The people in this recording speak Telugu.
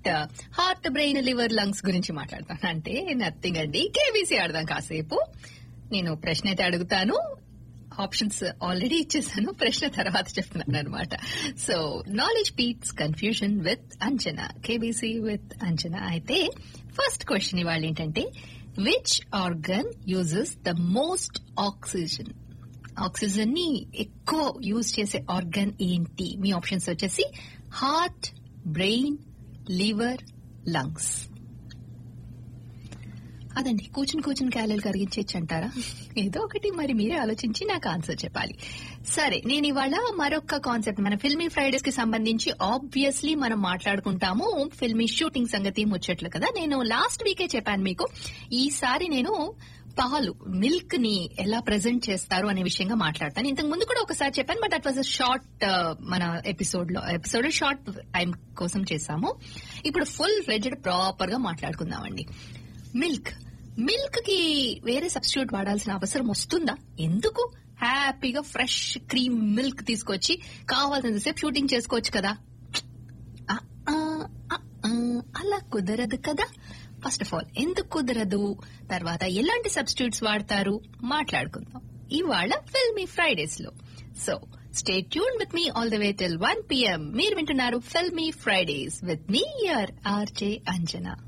but heart brain liver lungs గురించి మాట్లాడతాను అంటే నథింగ్ అండి కేబీసీ ఆడదాం కాసేపు నేను ప్రశ్న అయితే అడుగుతాను ఆప్షన్స్ ఆల్రెడీ ఇచ్చేసాను ప్రశ్న తర్వాత చెప్తున్నాను అనమాట so knowledge beats confusion with Anjana KBC with Anjana అయితే ఫస్ట్ క్వశ్చన్ ఇవాళ ఏంటంటే which organ uses the most oxygen oxygen ని ఎక్కువ యూజ్ చేసే ఆర్గన్ ఏంటి మీ ఆప్షన్స్ వచ్చేసి హార్ట్ బ్రెయిన్ లివర్ లంగ్స్ అదండి కూర్చుని కూర్చుని క్యాలరీలు కరిగించేచ్చు అంటారా ఏదో ఒకటి మరి మీరే ఆలోచించి నాకు ఆన్సర్ చెప్పాలి సరే నేను ఇవాళ మరొక కాన్సెప్ట్ మన ఫిల్మీ ఫ్రైడేస్ కి సంబంధించి ఆబ్వియస్లీ మనం మాట్లాడుకుంటాము ఫిల్మీ షూటింగ్ సంగతి ముచ్చట్లు కదా నేను లాస్ట్ వీకే చెప్పాను మీకు ఈసారి నేను పాలు మిల్క్ ని ఎలా ప్రజెంట్ చేస్తారు అనే విషయంగా మాట్లాడతాను ఇంతకు ముందు కూడా ఒకసారి చెప్పాను but that was a short మన ఎపిసోడ్ లో ఎపిసోడ్ షార్ట్ టైం కోసం చేసాము ఇప్పుడు ఫుల్ ఫ్లెడ్జెడ్ ప్రాపర్ గా మాట్లాడుకుందామండి మిల్క్ మిల్క్ కి వేరే సబ్స్టిట్యూట్ వాడాల్సిన అవసరం వస్తుందా ఎందుకు హ్యాపీగా ఫ్రెష్ క్రీమ్ మిల్క్ తీసుకొచ్చి కావాల్సినంత సేపు షూటింగ్ చేసుకోవచ్చు కదా ఆ, ఆ, ఆ, ఆ, అలా కుదరదు కదా ఫస్ట్ ఆఫ్ ఆల్ ఎందుకు కుదరదు తర్వాత ఎలాంటి సబ్స్టిట్యూట్స్ వాడతారు మాట్లాడుకుందాం ఇవాళ ఫిల్మీ ఫ్రైడేస్ లో so stay tune with me all the way till one PM మీరు వింటున్నారు filmy Fridays with me your RJ Anjana